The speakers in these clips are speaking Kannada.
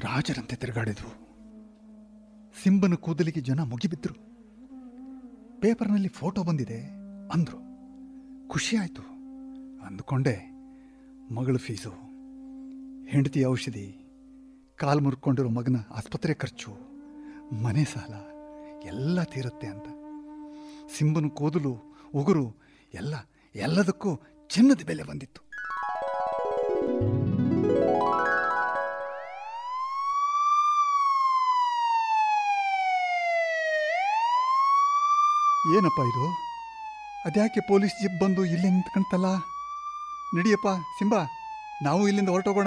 ರಾಜರಂತೆ ತಿರುಗಾಡಿದ್ರು ಸಿಂಬನ ಕೂದಲಿಗೆ ಜನ ಮುಗಿಬಿದ್ರು ಪೇಪರ್ನಲ್ಲಿ ಫೋಟೋ ಬಂದಿದೆ ಅಂದ್ರು ಖುಷಿ ಆಯಿತು ಅಂದುಕೊಂಡೆ ಮಗಳ ಫೀಸು ಹೆಂಡತಿ ಔಷಧಿ ಕಾಲು ಮುರ್ಕೊಂಡಿರೋ ಮಗನ ಆಸ್ಪತ್ರೆ ಖರ್ಚು ಮನೆ ಸಾಲ ಎಲ್ಲ ತೀರುತ್ತೆ ಅಂತ ಸಿಂಬನ ಕೂದಲು ಉಗುರು ಎಲ್ಲ ಎಲ್ಲದಕ್ಕೂ ಚಿನ್ನದ ಬೆಲೆ ಬಂದಿತ್ತು ಏನಪ್ಪ ಇದು ಅದ್ಯಾಕೆ ಪೊಲೀಸ್ ಜಿಪ್ ಬಂದು ಇಲ್ಲೇ ನಿಂತ್ಕೊಂತಲ್ಲ ನಡಿಯಪ್ಪ ಸಿಂಬಾ ನಾವು ಇಲ್ಲಿಂದ ಹೊರಟೋಗೋಣ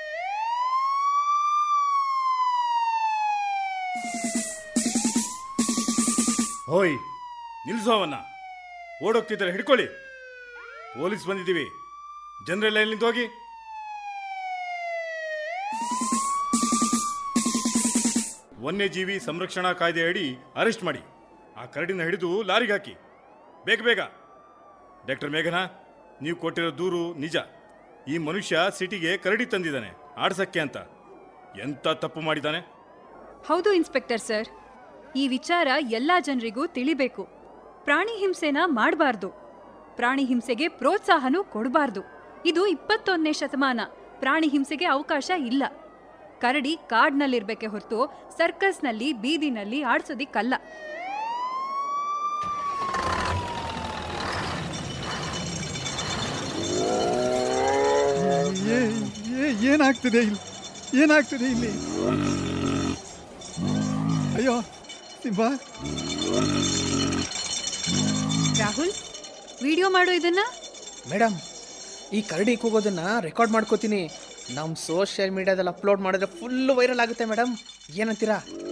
ಹೋಯ್ ನಿಲ್ಸು ಅವನ್ನ ಓಡೋಗ್ತಿದ್ದಾರೆ ಹಿಡ್ಕೊಳ್ಳಿ ಪೊಲೀಸ್ ಬಂದಿದ್ದೀವಿ ಜನರೆಲ್ಲ ಎಲ್ಲಿಂದ ಹೋಗಿ ವನ್ಯಜೀವಿ ಸಂರಕ್ಷಣಾ ಕಾಯ್ದೆ ಅಡಿ ಅರೆಸ್ಟ್ ಮಾಡಿ ಆ ಕರಡಿನ ಹಿಡಿದು ಲಾರಿಗೆ ಹಾಕಿ ಬೇಗ ಬೇಗ ಡಾಕ್ಟರ್ ಮೇಘನಾ ನೀವು ಕೊಟ್ಟಿರೋ ದೂರು ನಿಜ ಈ ಮನುಷ್ಯ ಸಿಟಿಗೆ ಕರಡಿ ತಂದಿದ್ದಾನೆ ಆಡ್ಸಕ್ಕೆ ಅಂತ ಎಂತ ತಪ್ಪು ಮಾಡಿದ್ದಾನೆ ಹೌದು ಇನ್ಸ್ಪೆಕ್ಟರ್ ಸರ್ ಈ ವಿಚಾರ ಎಲ್ಲ ಜನರಿಗೂ ತಿಳಿಬೇಕು ಪ್ರಾಣಿ ಹಿಂಸೆನ ಮಾಡಬಾರ್ದು ಪ್ರಾಣಿ ಹಿಂಸೆಗೆ ಪ್ರೋತ್ಸಾಹನೂ ಕೊಡಬಾರ್ದು ಇದು ಇಪ್ಪತ್ತೊಂದನೇ ಶತಮಾನ ಪ್ರಾಣಿ ಹಿಂಸೆಗೆ ಅವಕಾಶ ಇಲ್ಲ ಕರಡಿ ಕಾಡ್ನಲ್ಲಿರ್ಬೇಕೆ ಹೊರತು ಸರ್ಕಸ್ನಲ್ಲಿ ಬೀದಿನಲ್ಲಿ ಆಡ್ಸೋದಿಕ್ಕಲ್ಲ ಏ- ಏ- ಏನಾಗ್ತಿದೆ ಇಲ್ಲಿ ಏನಾಗ್ತಿದೆ ಇಲ್ಲಿ ಅಯ್ಯೋ ಸಿಂಬಾ ರಾಹುಲ್ ವಿಡಿಯೋ ಮಾಡೋ ಇದನ್ನ ಮೇಡಮ್ ಈ ಕರಡಿ ಕೂಗೋದನ್ನ ರೆಕಾರ್ಡ್ ಮಾಡ್ಕೋತೀನಿ ನಮ್ಮ ಸೋಷಿಯಲ್ ಮೀಡಿಯಾದಲ್ಲಿ ಅಪ್ಲೋಡ್ ಮಾಡಿದ್ರೆ ಫುಲ್ ವೈರಲ್ ಆಗುತ್ತೆ ಮೇಡಮ್ ಏನಂತೀರಾ